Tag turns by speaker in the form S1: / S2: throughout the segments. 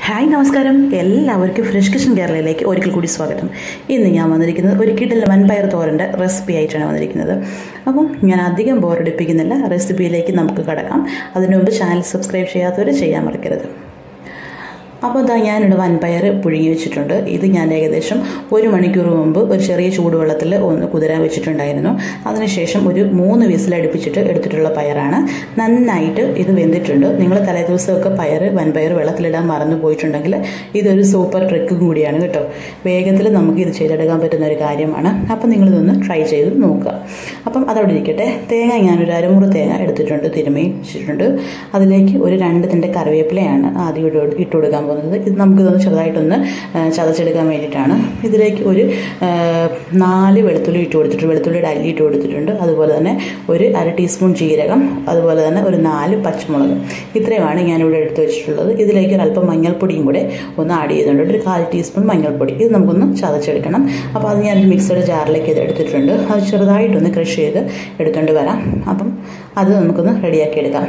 S1: hi നമസ്കാരം എല്ലാവർക്കും fresh kitchen കേരളയിലേക്ക് ഒരിക്കൽ കൂടി സ്വാഗതം ഇന്ന് ഞാൻ വന്നിരിക്കുന്നത് ഒരു കിടൽ വൻപയർ തോരൻ്റെ റെസിപ്പി ആയിട്ടാണ് വന്നിരിക്കുന്നത് അപ്പം ഞാൻ അധികം ബോറടിപ്പിക്കുന്നില്ല റെസിപ്പിയിലേക്ക് നമുക്ക് കടക്കാം അതിനു മുമ്പ് ചാനൽ സബ്സ്ക്രൈബ് ചെയ്യാത്തവർ ചെയ്യാൻ മറക്കരുത് അപ്പോൾ ഇതാ ഞാനിവിടെ വൻപയർ പുഴുങ്ങി വെച്ചിട്ടുണ്ട് ഇത് ഞാൻ ഏകദേശം ഒരു മണിക്കൂർ മുമ്പ് ഒരു ചെറിയ ചൂടുവെള്ളത്തിൽ ഒന്ന് കുതിരാൻ വെച്ചിട്ടുണ്ടായിരുന്നു അതിനുശേഷം ഒരു മൂന്ന് വിസിലടുപ്പിച്ചിട്ട് എടുത്തിട്ടുള്ള പയറാണ് നന്നായിട്ട് ഇത് വെന്തിട്ടുണ്ട് നിങ്ങൾ തലേദിവസമൊക്കെ പയർ വൻപയർ വെള്ളത്തിലിടാൻ മറന്നു പോയിട്ടുണ്ടെങ്കിൽ ഇതൊരു സൂപ്പർ ട്രിക്കും കൂടിയാണ് കേട്ടോ വേഗത്തിൽ നമുക്ക് ഇത് ചെയ്തെടുക്കാൻ പറ്റുന്ന ഒരു കാര്യമാണ് അപ്പം നിങ്ങളിതൊന്ന് ട്രൈ ചെയ്ത് നോക്കുക അപ്പം അതവിടെ ഇരിക്കട്ടെ തേങ്ങ ഞാനൊരു അരമുറി തേങ്ങ എടുത്തിട്ടുണ്ട് തിരുമി വെച്ചിട്ടുണ്ട് അതിലേക്ക് ഒരു രണ്ട് തിൻ്റെ കറിവേപ്പിലയാണ് ആദ്യം ഇട്ട് ഇട്ട് കൊടുക്കാൻ പോകുന്നത് ഇത് നമുക്കിതൊന്ന് ചെറുതായിട്ടൊന്ന് ചതച്ചെടുക്കാൻ വേണ്ടിയിട്ടാണ് ഇതിലേക്ക് ഒരു നാല് വെളുത്തുള്ളി ഇട്ട് കൊടുത്തിട്ടുണ്ട് വെളുത്തുള്ളിയുടെ അല്ലി ഇട്ട് കൊടുത്തിട്ടുണ്ട് അതുപോലെ തന്നെ ഒരു അര ടീസ്പൂൺ ജീരകം അതുപോലെ തന്നെ ഒരു നാല് പച്ചമുളക് ഇത്രയുമാണ് ഞാനിവിടെ എടുത്ത് വെച്ചിട്ടുള്ളത് ഇതിലേക്ക് ഒരല്പം മഞ്ഞൾപ്പൊടിയും കൂടെ ഒന്ന് ആഡ് ചെയ്തിട്ടുണ്ട് ഒരു കാൽ ടീസ്പൂൺ മഞ്ഞൾപ്പൊടി ഇത് നമുക്കൊന്ന് ചതച്ചെടുക്കണം അപ്പോൾ അത് ഞാൻ മിക്സഡ് ജാറിലേക്ക് ഇത് എടുത്തിട്ടുണ്ട് അത് ചെറുതായിട്ടൊന്ന് ക്രഷ് ചെയ്ത് എടുത്തുകൊണ്ട് വരാം അപ്പം അത് നമുക്കൊന്ന് റെഡിയാക്കി എടുക്കാം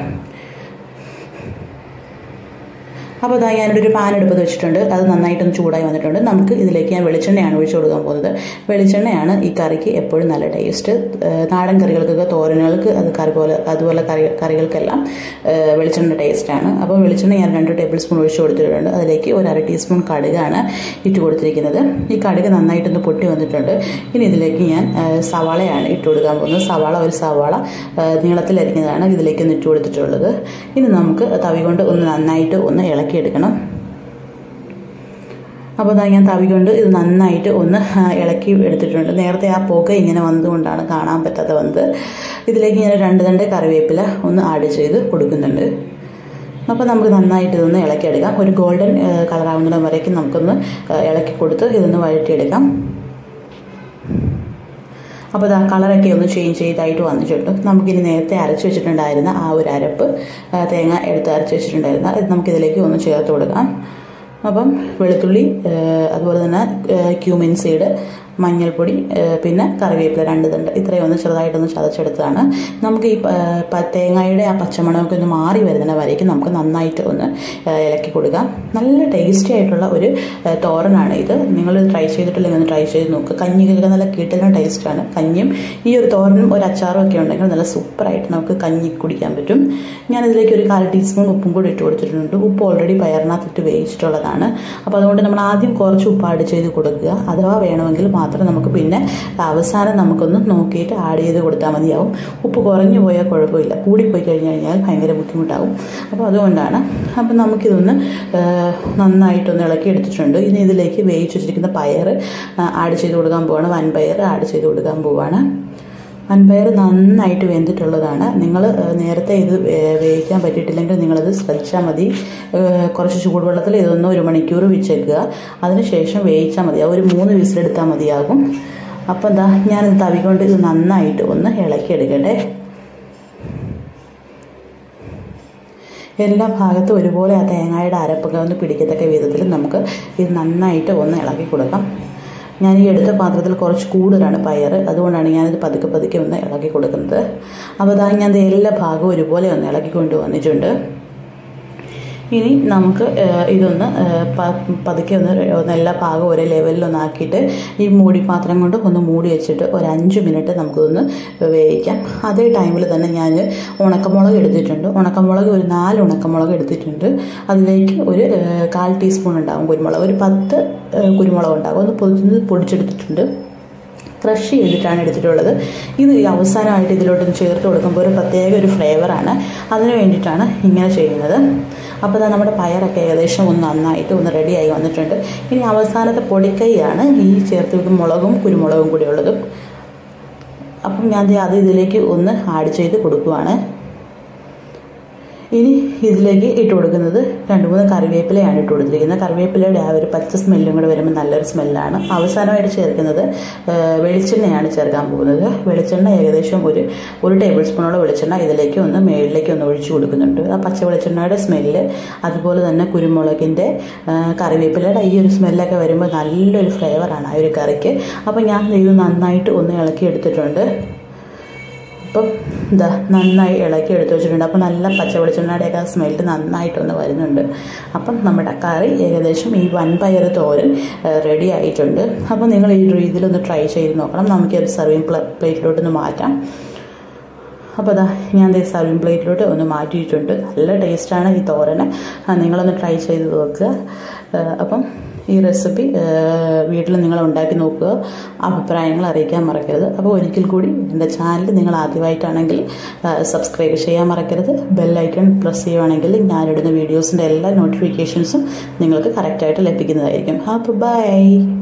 S1: അപ്പോൾ ഇതാ ഞാനിവിടെ ഒരു പാൻ എടുപ്പത് വെച്ചിട്ടുണ്ട് അത് നന്നായിട്ടൊന്ന് ചൂടായി വന്നിട്ടുണ്ട് നമുക്ക് ഇതിലേക്ക് ഞാൻ വെളിച്ചെണ്ണയാണ് ഒഴിച്ചു കൊടുക്കാൻ പോകുന്നത് വെളിച്ചെണ്ണയാണ് ഈ കറിക്ക് എപ്പോഴും നല്ല ടേസ്റ്റ് നാടൻ കറികൾക്കൊക്കെ തോരനുകൾക്ക് അത് കറി പോലെ അതുപോലെ കറി കറികൾക്കെല്ലാം വെളിച്ചെണ്ണ ടേസ്റ്റാണ് അപ്പോൾ വെളിച്ചെണ്ണ ഞാൻ രണ്ട് ടേബിൾ സ്പൂൺ ഒഴിച്ചു കൊടുത്തിട്ടുണ്ട് അതിലേക്ക് ഒരു അര ടീസ്പൂൺ കടുകാണ് ഇട്ട് കൊടുത്തിരിക്കുന്നത് ഈ കടുക് നന്നായിട്ടൊന്ന് പൊട്ടി വന്നിട്ടുണ്ട് ഇനി ഇതിലേക്ക് ഞാൻ സവാളയാണ് ഇട്ട് കൊടുക്കാൻ പോകുന്നത് സവാള ഒരു സവാള നീളത്തിലരിഞ്ഞതാണ് ഇതിലേക്ക് ഒന്ന് ഇട്ട് കൊടുത്തിട്ടുള്ളത് ഇനി നമുക്ക് തവി കൊണ്ട് ഒന്ന് നന്നായിട്ട് ഒന്ന് ഇളക്കി എടുക്കണം അപ്പോൾ അതാ ഞാൻ തവി കൊണ്ട് ഇത് നന്നായിട്ട് ഒന്ന് ഇളക്കി എടുത്തിട്ടുണ്ട് നേരത്തെ ആ പുക ഇങ്ങനെ വന്നുകൊണ്ടാണ് കാണാൻ പറ്റാതെ വന്നത് ഇതിലേക്ക് ഞാൻ രണ്ട് രണ്ട് കറിവേപ്പില ഒന്ന് ആഡ് ചെയ്ത് കൊടുക്കുന്നുണ്ട് അപ്പോൾ നമുക്ക് നന്നായിട്ട് ഇതൊന്ന് ഇളക്കിയെടുക്കാം ഒരു ഗോൾഡൻ കളറാവുന്നിടം വരേക്കും നമുക്കൊന്ന് ഇളക്കി കൊടുത്ത് ഇതൊന്ന് വഴറ്റിയെടുക്കാം അപ്പോൾ ഇതാ കളറൊക്കെ ഒന്ന് ചേഞ്ച് ചെയ്തായിട്ട് വന്നിട്ടുണ്ട് നമുക്കിനി നേരത്തെ അരച്ച് വെച്ചിട്ടുണ്ടായിരുന്ന ആ ഒരു അരപ്പ് തേങ്ങ എടുത്ത് അരച്ച് വെച്ചിട്ടുണ്ടായിരുന്ന ഇത് നമുക്കിതിലേക്ക് ഒന്ന് ചേർത്ത് കൊടുക്കാം അപ്പം വെളുത്തുള്ളി അതുപോലെ തന്നെ ക്യൂമിൻ സീഡ് മഞ്ഞൾപ്പൊടി പിന്നെ കറിവേപ്പില രണ്ട് തണ്ട് ഇത്രയും ഒന്ന് ചെറുതായിട്ടൊന്ന് ചതച്ചെടുത്തതാണ് നമുക്ക് ഈ തേങ്ങയുടെ ആ പച്ചമണമൊക്കെ ഒന്ന് മാറി വരുന്ന വരേക്കും നമുക്ക് നന്നായിട്ട് ഒന്ന് ഇളക്കി കൊടുക്കാം നല്ല ടേസ്റ്റി ആയിട്ടുള്ള ഒരു തോരനാണ് ഇത് നിങ്ങൾ ട്രൈ ചെയ്തിട്ടില്ലെങ്കിൽ ഒന്ന് ട്രൈ ചെയ്ത് നോക്കുക കഞ്ഞിക്കൊക്കെ നല്ല കിട്ടുന്ന ടേസ്റ്റാണ് കഞ്ഞിയും ഈ ഒരു തോരനും ഒരു അച്ചാറും ഒക്കെ ഉണ്ടെങ്കിൽ നല്ല സൂപ്പറായിട്ട് നമുക്ക് കഞ്ഞി കുടിക്കാൻ പറ്റും ഞാനിതിലേക്ക് ഒരു കാൽ ടീസ്പൂൺ ഉപ്പും കൂടി ഇട്ട് കൊടുത്തിട്ടുണ്ട് ഉപ്പ് ഓൾറെഡി പയറിനകത്തിട്ട് വേവിച്ചിട്ടുള്ളതാണ് അപ്പോൾ അതുകൊണ്ട് നമ്മൾ ആദ്യം കുറച്ച് ഉപ്പ് ആഡ് ചെയ്ത് കൊടുക്കുക അഥവാ വേണമെങ്കിൽ മാത്രം നമുക്ക് പിന്നെ അവസാനം നമുക്കൊന്ന് നോക്കിയിട്ട് ആഡ് ചെയ്ത് കൊടുത്താൽ മതിയാവും ഉപ്പ് കുറഞ്ഞു പോയാൽ കുഴപ്പമില്ല കൂടിപ്പോയി കഴിഞ്ഞ് കഴിഞ്ഞാൽ ഭയങ്കര ബുദ്ധിമുട്ടാവും അപ്പോൾ അതുകൊണ്ടാണ് അപ്പോൾ നമുക്കിതൊന്ന് നന്നായിട്ടൊന്ന് ഇളക്കി എടുത്തിട്ടുണ്ട് ഇനി ഇതിലേക്ക് വേവിച്ച് വെച്ചിരിക്കുന്ന പയർ ആഡ് ചെയ്ത് കൊടുക്കാൻ പോവാണ് വൻപയർ ആഡ് ചെയ്ത് കൊടുക്കാൻ പോവാണ് വൻപയർ നന്നായിട്ട് വെന്തിട്ടുള്ളതാണ് നിങ്ങൾ നേരത്തെ ഇത് വേവിക്കാൻ പറ്റിയിട്ടില്ലെങ്കിൽ നിങ്ങളത് ശ്രദ്ധിച്ചാൽ മതി കുറച്ച് ചൂടുവെള്ളത്തിൽ ഇതൊന്ന് ഒരു മണിക്കൂർ വെച്ചേക്കുക അതിനുശേഷം വേവിച്ചാൽ മതി ഒരു മൂന്ന് വിസിലെടുത്താൽ മതിയാകും അപ്പോൾ എന്താ ഞാനിത് തവി കൊണ്ട് ഇത് നന്നായിട്ട് ഒന്ന് ഇളക്കിയെടുക്കട്ടെ എല്ലാ ഭാഗത്തും ഒരുപോലെ ആ തേങ്ങയുടെ അരപ്പൊക്കെ ഒന്ന് പിടിക്കത്തക്ക വിധത്തിൽ നമുക്ക് ഇത് നന്നായിട്ട് ഒന്ന് ഇളക്കി കൊടുക്കാം ഞാൻ ഈ എടുത്ത പാത്രത്തിൽ കുറച്ച് കൂടുതലാണ് പയർ അതുകൊണ്ടാണ് ഞാനിത് പതുക്കെ പതുക്കെ ഒന്ന് ഇളക്കി കൊടുക്കുന്നത് അപ്പോൾ അതാ ഞാൻ എല്ലാ ഭാഗവും ഒരുപോലെ ഒന്ന് ഇളക്കി കൊണ്ടുവന്നിട്ടുണ്ട് ഇനി നമുക്ക് ഇതൊന്ന് പതുക്കെ ഒന്ന് എല്ലാ ഭാഗവും ഒരേ ലെവലിലൊന്ന് ആക്കിയിട്ട് ഈ മൂടി പാത്രം കൊണ്ട് ഒന്ന് മൂടി വെച്ചിട്ട് ഒരു അഞ്ച് മിനിറ്റ് നമുക്കൊന്ന് വേവിക്കാം അതേ ടൈമിൽ തന്നെ ഞാൻ ഉണക്കമുളക് എടുത്തിട്ടുണ്ട് ഉണക്കമുളക് ഒരു നാല് ഉണക്കമുളക് എടുത്തിട്ടുണ്ട് അതിലേക്ക് ഒരു കാൽ ടീസ്പൂൺ ഉണ്ടാകും കുരുമുളക് ഒരു പത്ത് കുരുമുളക് ഉണ്ടാകും ഒന്ന് പൊടിച്ച് പൊടിച്ചെടുത്തിട്ടുണ്ട് ക്രഷ് ചെയ്തിട്ടാണ് എടുത്തിട്ടുള്ളത് ഇത് അവസാനമായിട്ട് ഇതിലോട്ടൊന്ന് ചേർത്ത് കൊടുക്കുമ്പോൾ ഒരു പ്രത്യേക ഒരു ഫ്ലേവറാണ് അതിന് വേണ്ടിയിട്ടാണ് ഇങ്ങനെ ചെയ്യുന്നത് അപ്പോൾ തന്നെ നമ്മുടെ പയറൊക്കെ ഏകദേശം ഒന്ന് നന്നായിട്ട് ഒന്ന് റെഡിയായി വന്നിട്ടുണ്ട് ഇനി അവസാനത്തെ പൊടിക്കൈയാണ് ഈ ചേർത്ത് വെക്കും മുളകും കുരുമുളകും കൂടി ഉള്ളത് അപ്പം ഞാൻ അത് ഇതിലേക്ക് ഒന്ന് ആഡ് ചെയ്ത് കൊടുക്കുവാണ് ഇനി ഇതിലേക്ക് ഇട്ട് കൊടുക്കുന്നത് രണ്ട് മൂന്ന് കറിവേപ്പിലയാണ് ഇട്ട് കൊടുത്തിരിക്കുന്നത് കറിവേപ്പിലയുടെ ആ ഒരു പച്ച സ്മെല്ലും കൂടെ വരുമ്പോൾ നല്ലൊരു സ്മെല്ലാണ് അവസാനമായിട്ട് ചേർക്കുന്നത് വെളിച്ചെണ്ണയാണ് ചേർക്കാൻ പോകുന്നത് വെളിച്ചെണ്ണ ഏകദേശം ഒരു ഒരു ടേബിൾ സ്പൂണോളം വെളിച്ചെണ്ണ ഇതിലേക്ക് ഒന്ന് മേളിലേക്ക് ഒന്ന് ഒഴിച്ചു കൊടുക്കുന്നുണ്ട് ആ പച്ച വെളിച്ചെണ്ണയുടെ സ്മെല്ല് അതുപോലെ തന്നെ കുരുമുളകിൻ്റെ കറിവേപ്പിലയുടെ ഈ ഒരു സ്മെല്ലൊക്കെ വരുമ്പോൾ നല്ലൊരു ഫ്ലേവറാണ് ആ ഒരു കറിക്ക് അപ്പോൾ ഞാൻ ഇത് നന്നായിട്ട് ഒന്ന് ഇളക്കി എടുത്തിട്ടുണ്ട് അപ്പം എന്താ നന്നായി ഇളക്കി എടുത്ത് വെച്ചിട്ടുണ്ട് അപ്പോൾ നല്ല പച്ച വെളിച്ചെണ്ണയുടെയൊക്കെ ആ സ്മെല്ല് നന്നായിട്ടൊന്ന് വരുന്നുണ്ട് അപ്പം നമ്മുടെ കറി ഏകദേശം ഈ വൻപയർ തോരൻ റെഡി ആയിട്ടുണ്ട് അപ്പോൾ നിങ്ങൾ ഈ രീതിയിലൊന്ന് ട്രൈ ചെയ്ത് നോക്കണം നമുക്ക് ഒരു സർവിങ് പ്ലേറ്റിലോട്ടൊന്ന് മാറ്റാം അപ്പോൾ അതാ ഞാൻ ദേ സർവിങ് പ്ലേറ്റിലോട്ട് ഒന്ന് മാറ്റിയിട്ടുണ്ട് നല്ല ടേസ്റ്റാണ് ഈ തോരന് നിങ്ങളൊന്ന് ട്രൈ ചെയ്ത് നോക്കുക അപ്പം ഈ റെസിപ്പി വീട്ടിൽ നിങ്ങൾ ഉണ്ടാക്കി നോക്കുക അഭിപ്രായങ്ങൾ അറിയിക്കാൻ മറക്കരുത് അപ്പോൾ ഒരിക്കൽ കൂടി എൻ്റെ ചാനൽ നിങ്ങൾ ആദ്യമായിട്ടാണെങ്കിൽ സബ്സ്ക്രൈബ് ചെയ്യാൻ മറക്കരുത് ബെല്ലൈക്കൺ പ്രസ് ചെയ്യുവാണെങ്കിൽ ഞാനിടുന്ന വീഡിയോസിൻ്റെ എല്ലാ നോട്ടിഫിക്കേഷൻസും നിങ്ങൾക്ക് കറക്റ്റായിട്ട് ലഭിക്കുന്നതായിരിക്കും അപ്പോൾ ബൈ